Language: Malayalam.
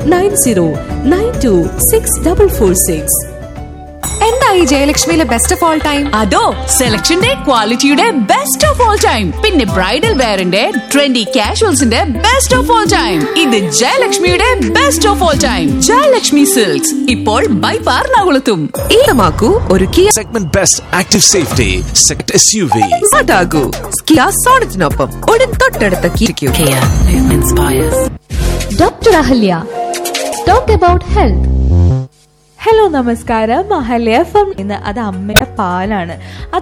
Nine zero nine two six double four six എന്തായി ജയലക്ഷ്മിയിലെ ബെസ്റ്റ് ഓഫ് ഓൾ ടൈം അതോ സെലക്ഷന്റെ ക്വാളിറ്റിയുടെ ബെസ്റ്റ് ഓഫ് ഓൾ ടൈം പിന്നെ ബ്രൈഡൽ വെയറിന്റെ ട്രെൻഡി കാഷ്വൽസിന്റെ ബെസ്റ്റ് ഓഫ് ഓൾ ടൈം ഇത് ജയലക്ഷ്മിയുടെ best of all time Jayalakshmi silks ഇപ്പോൾ ബൈപ്പാർ നകുളത്തും ഈടമാക്കൂ ഒരു Kia Segment Best Active Safety, Sect SUV. സ്മാർട്ടാകൂ കിയ സോണറ്റിനൊപ്പം ഉടൻ തൊട്ടടുത്ത കിരിക്കൂ Dr. Ahalya. Talk about health. Hello നമസ്കാരം അഹല്യ എഫ് എം ഇന്ന് അത് അമ്മയുടെ പാലാണ് അത്